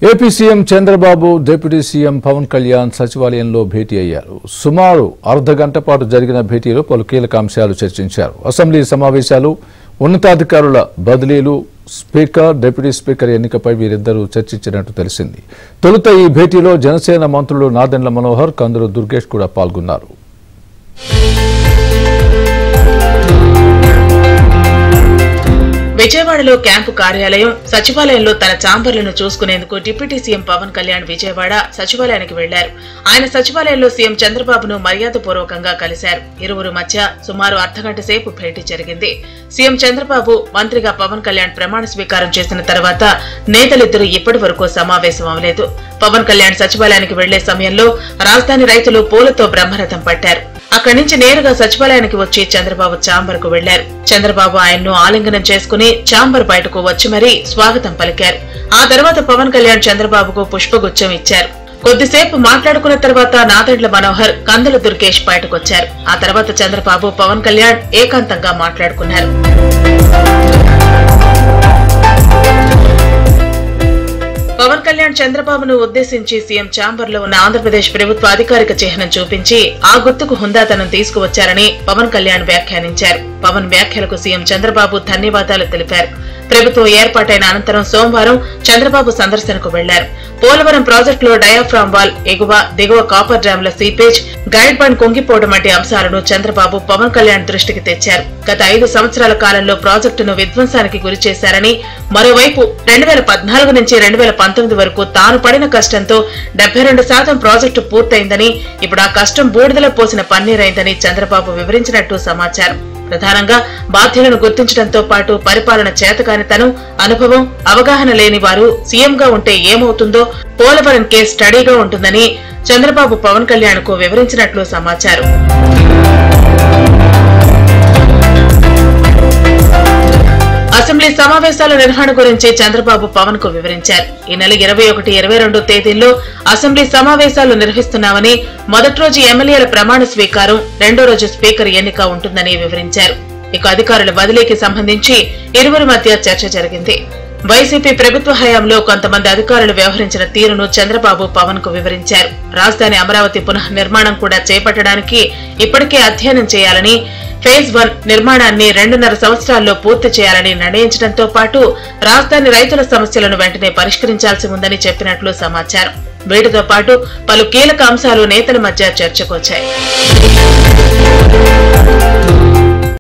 AP CM Chandrababu deputy CM Pawan Kalyan సచివాలయంలో భేటీ అయ్యారు సుమారు అర్ధ గంట పాటు జరిగిన భేటీలో పలు కీలక అంశాలు చర్చించారు అసెంబ్లీ సమావేశాలు ఉన్నతాధికారుల బదిలీలు స్పీకర్ డిప్యూటీ స్పీకర్ ఎన్నికపై వీరిద్దరూ చర్చించినట్టు తెలిసింది తొలుత ఈ భేటీలో జనసేన మంత్రులు నాదెండ్ల మనోహర్ కందులు దుర్గేష్ కూడా పాల్గొన్నారు విజయవాడలో క్యాంపు కార్యాలయం సచివాలయంలో తన చాంబర్లను చూసుకునేందుకు డిప్యూటీ సీఎం పవన్ కళ్యాణ్ విజయవాడ సచివాలయానికి వెళ్లారు ఆయన సచివాలయంలో సీఎం చంద్రబాబును మర్యాదపూర్వకంగా కలిశారు ఇరువురు మధ్య సుమారు అర్ధగంట సేపు భేటీ జరిగింది సీఎం చంద్రబాబు మంత్రిగా పవన్ కళ్యాణ్ ప్రమాణ స్వీకారం చేసిన తర్వాత నేతలిద్దరూ ఇప్పటి వరకు సమావేశం అవలేదు పవన్ కళ్యాణ్ సచివాలయానికి వెళ్లే సమయంలో రాజధాని రైతులు పూలతో బ్రహ్మరథం పట్టారు అక్కడి నుంచి నేరుగా సచివాలయానికి వచ్చి చంద్రబాబు చాంబర్ కు వెళ్లారు చంద్రబాబు ఆయన్ను ఆలింగనం చేసుకుని చాంబర్ బయటకు వచ్చి మరీ స్వాగతం పలికారు ఆ తర్వాత పవన్ కళ్యాణ్ చంద్రబాబుకు పుష్పగుచ్చం ఇచ్చారు కొద్దిసేపు మాట్లాడుకున్న తర్వాత నాదెండ్ల మనోహర్ కందుల దుర్గేష్ బయటకొచ్చారు ఆ తర్వాత చంద్రబాబు పవన్ కళ్యాణ్ ఏకాంతంగా మాట్లాడుకున్నారు పవన్ కళ్యాణ్ చంద్రబాబును ఉద్దేశించి సీఎం ఛాంబర్ లో ఉన్న ఆంధ్రప్రదేశ్ ప్రభుత్వ అధికారిక చిహ్నం చూపించి ఆ గుర్తుకు హుందాతనం తీసుకువచ్చారని పవన్ కళ్యాణ్ వ్యాఖ్యానించారు పవన్ వ్యాఖ్యలకు సీఎం చంద్రబాబు ధన్యవాదాలు తెలిపారు ప్రభుత్వం ఏర్పాటైన అనంతరం సోమవారం చంద్రబాబు సందర్శనకు వెళ్లారు పోలవరం ప్రాజెక్టులో డయాఫ్రామ్ వాల్ ఎగువ దిగువ కాపర్ డ్యాంల సీపేజ్ గైడ్ బండ్ కుంగిపోవడం వంటి అంశాలను చంద్రబాబు పవన్ కళ్యాణ్ దృష్టికి తెచ్చారు గత ఐదు సంవత్సరాల కాలంలో ప్రాజెక్టును విధ్వంసానికి గురి చేశారని మరోవైపు రెండు వేల పద్నాలుగు నుంచి రెండు వేల పంతొమ్మిది వరకు తాను పడిన కష్టంతో డెబ్బై రెండు శాతం ప్రాజెక్టు పూర్తయిందని ఇప్పుడు ఆ కష్టం బూడిదలో పోసిన పన్నీరైందని చంద్రబాబు వివరించినట్టు సమాచారం ప్రధానంగా బాధ్యులను గుర్తించడంతో పాటు పరిపాలన చేతకానితనం అనుభవం అవగాహన లేని వారు సీఎంగా ఉంటే ఏమవుతుందో పోలవరం కేసు స్టడీగా ఉంటుందని చంద్రబాబు పవన్ కళ్యాణ్ కు వివరించినట్లు సమాచారం అసెంబ్లీ సమావేశాల నిర్వహణ గురించి చంద్రబాబు పవన్ కు వివరించారు ఈ నెల ఇరవై ఒకటి ఇరవై రెండు తేదీల్లో అసెంబ్లీ సమావేశాలు నిర్వహిస్తున్నామని మొదటి రోజు ఎమ్మెల్యేల ప్రమాణ స్వీకారం రెండో రోజు స్పీకర్ ఎన్నిక ఉంటుందని వివరించారు ఇక అధికారుల బదిలీకి సంబంధించి ఇరువురి మధ్య చర్చ జరిగింది వైసీపీ ప్రభుత్వ హయాంలో కొంతమంది అధికారులు వ్యవహరించిన తీరును చంద్రబాబు పవన్ కు వివరించారు రాజధాని అమరావతి పునః నిర్మాణం కూడా చేపట్టడానికి ఇప్పటికే అధ్యయనం చేయాలని ఫేజ్ వన్ నిర్మాణాన్ని రెండున్నర సంవత్సరాల్లో పూర్తి చేయాలని నిర్ణయించడంతో పాటు రాజధాని రైతుల సమస్యలను వెంటనే పరిష్కరించాల్సి ఉందని చెప్పినట్లు సమాచారం వీటితో పాటు పలు కీలక అంశాలు నేతల మధ్య చర్చకొచ్చాయి